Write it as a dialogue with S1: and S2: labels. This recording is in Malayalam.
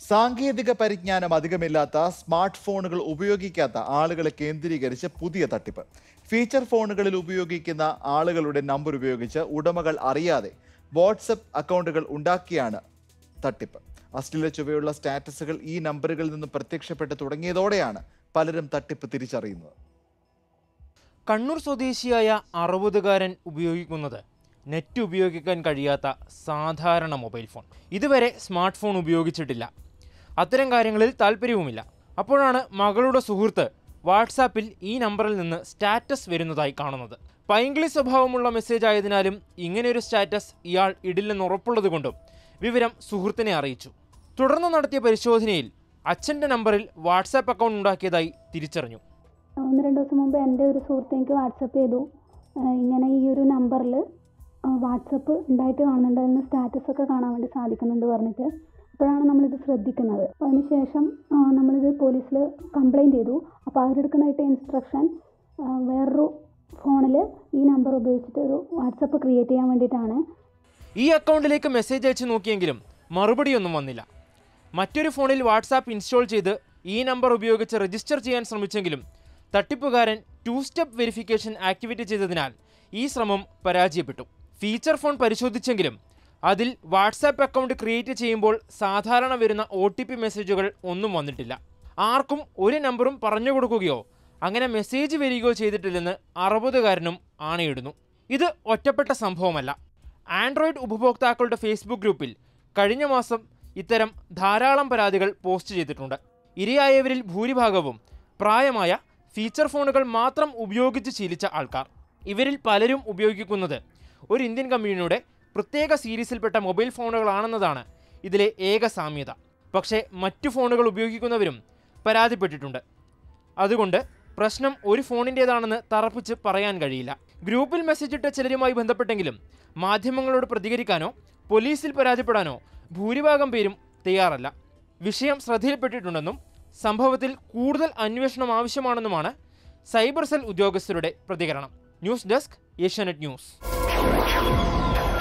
S1: സാങ്കേതിക പരിജ്ഞാനം അധികമില്ലാത്ത സ്മാർട്ട് ഫോണുകൾ ഉപയോഗിക്കാത്ത ആളുകളെ കേന്ദ്രീകരിച്ച് പുതിയ തട്ടിപ്പ് ഫീച്ചർ ഫോണുകളിൽ ഉപയോഗിക്കുന്ന ആളുകളുടെ നമ്പർ ഉപയോഗിച്ച് ഉടമകൾ അറിയാതെ വാട്സപ്പ് അക്കൗണ്ടുകൾ ഉണ്ടാക്കിയാണ് തട്ടിപ്പ് അശ്ലീല ചുവയുള്ള സ്റ്റാറ്റസുകൾ ഈ നമ്പറുകളിൽ നിന്ന് പ്രത്യക്ഷപ്പെട്ട് തുടങ്ങിയതോടെയാണ് പലരും തട്ടിപ്പ് തിരിച്ചറിയുന്നത്
S2: കണ്ണൂർ സ്വദേശിയായ അറുപതുകാരൻ ഉപയോഗിക്കുന്നത് നെറ്റ് ഉപയോഗിക്കാൻ കഴിയാത്ത സാധാരണ മൊബൈൽ ഫോൺ ഇതുവരെ സ്മാർട്ട് ഫോൺ ഉപയോഗിച്ചിട്ടില്ല അത്തരം കാര്യങ്ങളിൽ താല്പര്യവുമില്ല അപ്പോഴാണ് മകളുടെ സുഹൃത്ത് വാട്സാപ്പിൽ ഈ നമ്പറിൽ നിന്ന് സ്റ്റാറ്റസ് വരുന്നതായി കാണുന്നത് പൈങ്കിളി സ്വഭാവമുള്ള മെസ്സേജ് ആയതിനാലും ഇങ്ങനെയൊരു സ്റ്റാറ്റസ് ഇയാൾ ഇടില്ലെന്ന് ഉറപ്പുള്ളതുകൊണ്ടും വിവരം സുഹൃത്തിനെ അറിയിച്ചു തുടർന്ന് നടത്തിയ പരിശോധനയിൽ അച്ഛൻ്റെ നമ്പറിൽ വാട്സാപ്പ് അക്കൗണ്ട് ഉണ്ടാക്കിയതായി തിരിച്ചറിഞ്ഞു
S3: ഒന്ന് രണ്ട് ദിവസം മുമ്പ് എൻ്റെ ഒരു സുഹൃത്ത് എനിക്ക് വാട്സപ്പ് ചെയ്തു ആഹ് ഇങ്ങനെ ഈ ഒരു നമ്പറിൽ വാട്സപ്പ് ഉണ്ടായിട്ട് കാണുന്നുണ്ട് അതിന് സ്റ്റാറ്റസ് ഒക്കെ കാണാൻ വേണ്ടി സാധിക്കുന്നുണ്ട് പറഞ്ഞിട്ട് അപ്പോഴാണ് നമ്മളിത് ശ്രദ്ധിക്കുന്നത് അപ്പോൾ അതിനുശേഷം ആഹ് നമ്മളിത് പോലീസിൽ കംപ്ലൈൻറ്റ് ചെയ്തു അപ്പോൾ അവരെടുക്കുന്നതായിട്ട് ഇൻസ്ട്രക്ഷൻ വേറൊരു ഫോണിൽ ഈ നമ്പർ ഉപയോഗിച്ചിട്ട് ഒരു വാട്സപ്പ് ക്രിയേറ്റ് ചെയ്യാൻ വേണ്ടിയിട്ടാണ്
S2: ഈ അക്കൗണ്ടിലേക്ക് മെസ്സേജ് അയച്ചു നോക്കിയെങ്കിലും മറുപടിയൊന്നും വന്നില്ല മറ്റൊരു ഫോണിൽ വാട്സാപ്പ് ഇൻസ്റ്റാൾ ചെയ്ത് ഈ നമ്പർ ഉപയോഗിച്ച് രജിസ്റ്റർ ചെയ്യാൻ ശ്രമിച്ചെങ്കിലും തട്ടിപ്പുകാരൻ ടു സ്റ്റെപ്പ് വെരിഫിക്കേഷൻ ആക്ടിവേറ്റ് ചെയ്തതിനാൽ ഈ ശ്രമം പരാജയപ്പെട്ടു ഫീച്ചർ ഫോൺ പരിശോധിച്ചെങ്കിലും അതിൽ വാട്സാപ്പ് അക്കൗണ്ട് ക്രിയേറ്റ് ചെയ്യുമ്പോൾ സാധാരണ വരുന്ന ഒ ടി പി മെസ്സേജുകൾ ഒന്നും വന്നിട്ടില്ല ആർക്കും ഒരു നമ്പറും പറഞ്ഞു കൊടുക്കുകയോ അങ്ങനെ മെസ്സേജ് വരികയോ ചെയ്തിട്ടില്ലെന്ന് അറുപതുകാരനും ആണയിടുന്നു ഇത് ഒറ്റപ്പെട്ട സംഭവമല്ല ആൻഡ്രോയിഡ് ഉപഭോക്താക്കളുടെ ഫേസ്ബുക്ക് ഗ്രൂപ്പിൽ കഴിഞ്ഞ മാസം ഇത്തരം ധാരാളം പരാതികൾ പോസ്റ്റ് ചെയ്തിട്ടുണ്ട് ഇരയായവരിൽ ഭൂരിഭാഗവും പ്രായമായ ഫീച്ചർ ഫോണുകൾ മാത്രം ഉപയോഗിച്ച് ശീലിച്ച ആൾക്കാർ ഇവരിൽ പലരും ഉപയോഗിക്കുന്നത് ഒരു ഇന്ത്യൻ കമ്പനിയുടെ പ്രത്യേക സീരീസിൽപ്പെട്ട മൊബൈൽ ഫോണുകളാണെന്നതാണ് ഇതിലെ ഏക സാമ്യത പക്ഷേ മറ്റു ഫോണുകൾ ഉപയോഗിക്കുന്നവരും പരാതിപ്പെട്ടിട്ടുണ്ട് അതുകൊണ്ട് പ്രശ്നം ഒരു ഫോണിൻ്റേതാണെന്ന് തറപ്പിച്ച് പറയാൻ കഴിയില്ല ഗ്രൂപ്പിൽ മെസ്സേജ് ഇട്ട ചിലരുമായി ബന്ധപ്പെട്ടെങ്കിലും മാധ്യമങ്ങളോട് പ്രതികരിക്കാനോ പോലീസിൽ പരാതിപ്പെടാനോ ഭൂരിഭാഗം പേരും തയ്യാറല്ല വിഷയം ശ്രദ്ധയിൽപ്പെട്ടിട്ടുണ്ടെന്നും സംഭവത്തിൽ കൂടുതൽ അന്വേഷണം ആവശ്യമാണെന്നുമാണ് സൈബർ സെൽ ഉദ്യോഗസ്ഥരുടെ പ്രതികരണം ന്യൂസ് ഡെസ്ക് ഏഷ്യാനെറ്റ് ന്യൂസ്